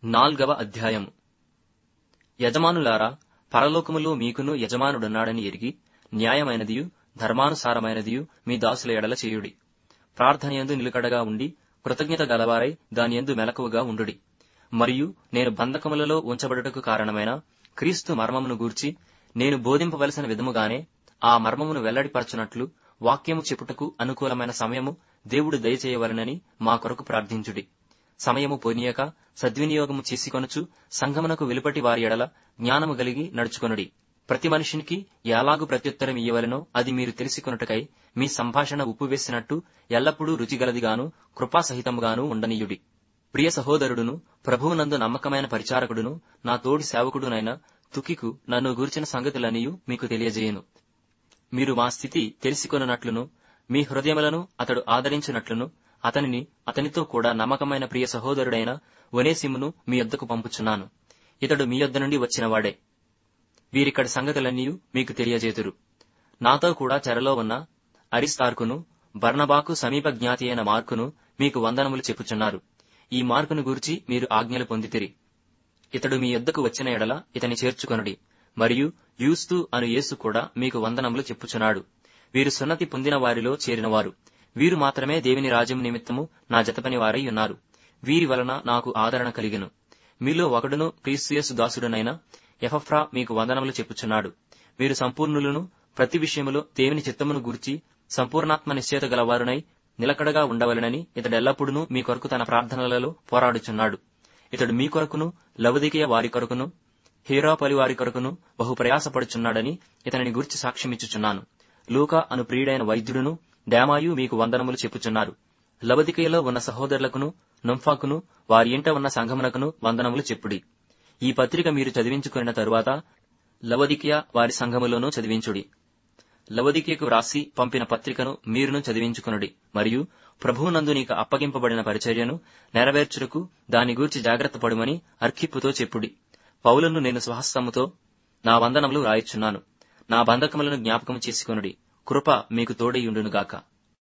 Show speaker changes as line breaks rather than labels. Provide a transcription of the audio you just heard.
నాల్గవ అధ్యాయము యజమానులారా పరలోకములో మీకును యజమానుడున్నాడని ఎరిగి న్యాయమైనదియు ధర్మానుసారమైనదియు మీ దాసుల ఎడల చేయుడి ప్రార్థనయందు నిలకడగా ఉండి కృతజ్ఞత గలవారై దానియందు మెలకువగా ఉండుడి మరియు నేను బంధకములలో ఉంచబడుటకు కారణమైన క్రీస్తు మర్మమును గూర్చి నేను బోధింపవలసిన విధముగానే ఆ మర్మమును వెల్లడిపరచునట్లు వాక్యము చెప్పుటకు అనుకూలమైన సమయము దేవుడు దయచేయవలనని మా కొరకు ప్రార్థించుడి సమయము పోనీయక సద్వినియోగము చేసుకొనుచు సంఘమునకు వెలుపటి వారి ఎడల జ్ఞానము కలిగి నడుచుకొనుడి ప్రతి మనిషినికి ఎలాగు ప్రత్యుత్తరం ఇయ్యవలనో అది మీరు తెలుసుకొనుటకై మీ సంభాషణ ఉప్పు వేసినట్టు ఎల్లప్పుడూ రుచిగలదిగాను కృపాసహితముగాను ఉండనీయుడి ప్రియ సహోదరుడును ప్రభువునందు నమ్మకమైన పరిచారకుడును నా తోడి సేవకుడునైన తుకికు నన్ను గూర్చిన సంగతులనియు మీకు తెలియజేయను మీరు మా స్థితి తెలిసికొనున్నట్లును మీ హృదయములను అతడు ఆదరించినట్లును అతనిని అతనితో కూడా నమ్మకమైన ప్రియ సహోదరుడైన ఒనేసిమును మీ యొద్దకు పంపుచున్నాను ఇతడు మీ యొద్ద నుండి వచ్చినవాడే వీరిక్కడి సంగతులన్నీ మీకు తెలియజేతురు నాతో కూడా చెరలో ఉన్న అరిస్తార్కును బర్నబాకు సమీప జ్ఞాతి అయిన మార్కును మీకు వందనములు చెప్పుచున్నారు ఈ మార్కును గూర్చి మీరు ఆజ్ఞలు పొందితిరి ఇతడు మీ యొద్దకు వచ్చిన ఎడల ఇతని చేర్చుకొనుడి మరియు యూస్తు అను యేసు కూడా మీకు వందనములు చెప్పుచున్నాడు వీరు సున్నతి పొందిన వారిలో చేరినవారు వీరు మాత్రమే దేవుని రాజ్యం నిమిత్తము నా జతపని వారై ఉన్నారు వీరి వలన నాకు ఆదరణ కలిగెను మీలో ఒకడును క్రీస్తుయేసు దాసుడునైన ఎఫఫ్రా మీకు వందనములు చెప్పుచున్నాడు వీరు సంపూర్ణులను ప్రతి విషయములో దేవుని చిత్తమును గూర్చి సంపూర్ణాత్మ నిశ్చయత గలవారునై నిలకడగా ఉండవలెనని ఇతడెల్లప్పుడూ మీ కొరకు తన ప్రార్థనలలో పోరాడుచున్నాడు ఇతడు మీ కొరకును లవదికయ వారి కొరకును హీరాపలి వారి కొరకును బహు ప్రయాసపడుచున్నాడని ఇతనిని గురించి సాక్ష్యమిచ్చుచున్నాను లూకా అను ప్రియుడైన వైద్యుడును డేమాయు మీకు వందనములు చెప్పుచున్నారు లవదికయలో ఉన్న సహోదరులకును నుంఫాకును వారి ఇంట ఉన్న సంఘమునకును వందనములు చెప్పుడి ఈ పత్రిక మీరు చదివించుకున్న తరువాత లవదికియ వారి సంఘములోనూ చదివించుడి లవదికియకు వ్రాసి పంపిన పత్రికను మీరును చదివించుకునుడి మరియు ప్రభువునందు నీకు అప్పగింపబడిన పరిచర్యను నెరవేర్చుటకు దాని గూర్చి జాగ్రత్త పడుమని అర్ఖిప్పుతో చెప్పుడి పౌలను నేను స్వహస్తముతో నా వందనములు రాయిచున్నాను నా బంధకములను జ్ఞాపకం చేసుకొనుడి కృప మీకు తోడైయుండునుగాక